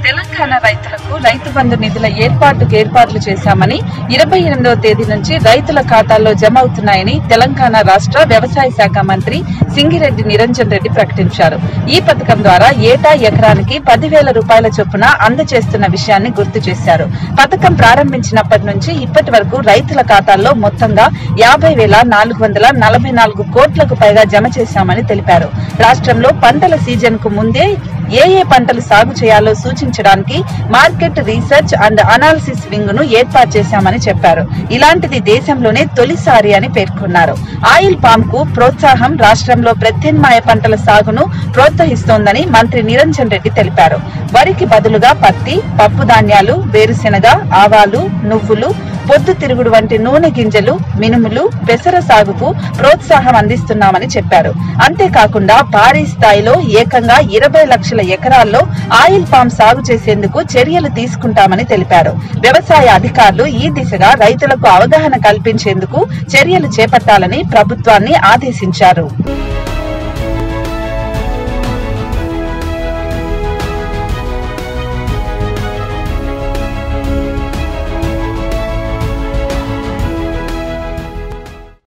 తెలంగాణ రైతులకు రైతు బంధు నిధుల ఏర్పాటుకు ఏర్పాట్లు చేశామని ఇరవై ఎనిమిదవ తేదీ నుంచి రైతుల ఖాతాల్లో జమ అవుతున్నాయని తెలంగాణ రాష్ట్ర వ్యవసాయ శాఖ మంత్రి సింగిరెడ్డి నిరంజన్ రెడ్డి ప్రకటించారు ఈ పథకం ద్వారా ఏటా ఎకరానికి పదివేల రూపాయల చొప్పున అందజేస్తున్న విషయాన్ని గుర్తు చేశారు పథకం ప్రారంభించినప్పటి నుంచి ఇప్పటి వరకు రైతుల ఖాతాల్లో మొత్తంగా యాభై వేల నాలుగు వందల నలభై నాలుగు కోట్లకు పైగా జమ చేశామని తెలిపారు రాష్ట్రంలో పంటల సీజన్ కు ముందే ఏ ఏ పంటలు సాగు చేయాలో సూచించడానికి market research and analysis wing ను ఏర్పాటు చేశామని చెప్పారు ఇలాంటిది దేశంలోనే తొలిసారి అని పేర్కొన్నారు ఆయిల్ పామ్ కు ప్రోత్సాహం రాష్ట్రంలో ప్రత్యామ్నాయ పంటల సాగును ప్రోత్సహిస్తోందని మంత్రి నిరంజన్ రెడ్డి తెలిపారు వరికి బదులుగా పత్తి పప్పు ధాన్యాలు వేరుశెనగ ఆవాలు నువ్వులు పొద్దు తిరుగుడు వంటి నూనె గింజలు మినుములు పెసర సాగుకు ప్రోత్సాహం అందిస్తున్నామని చెప్పారు అంతేకాకుండా భారీ స్థాయిలో ఏకంగా ఇరవై లక్షల ఎకరాల్లో ఆయిల్ పామ్ సాగు చేసేందుకు చర్యలు తీసుకుంటామని తెలిపారు వ్యవసాయ అధికారులు ఈ దిశగా రైతులకు అవగాహన కల్పించేందుకు చర్యలు చేపట్టాలని ప్రభుత్వాన్ని ఆదేశించారు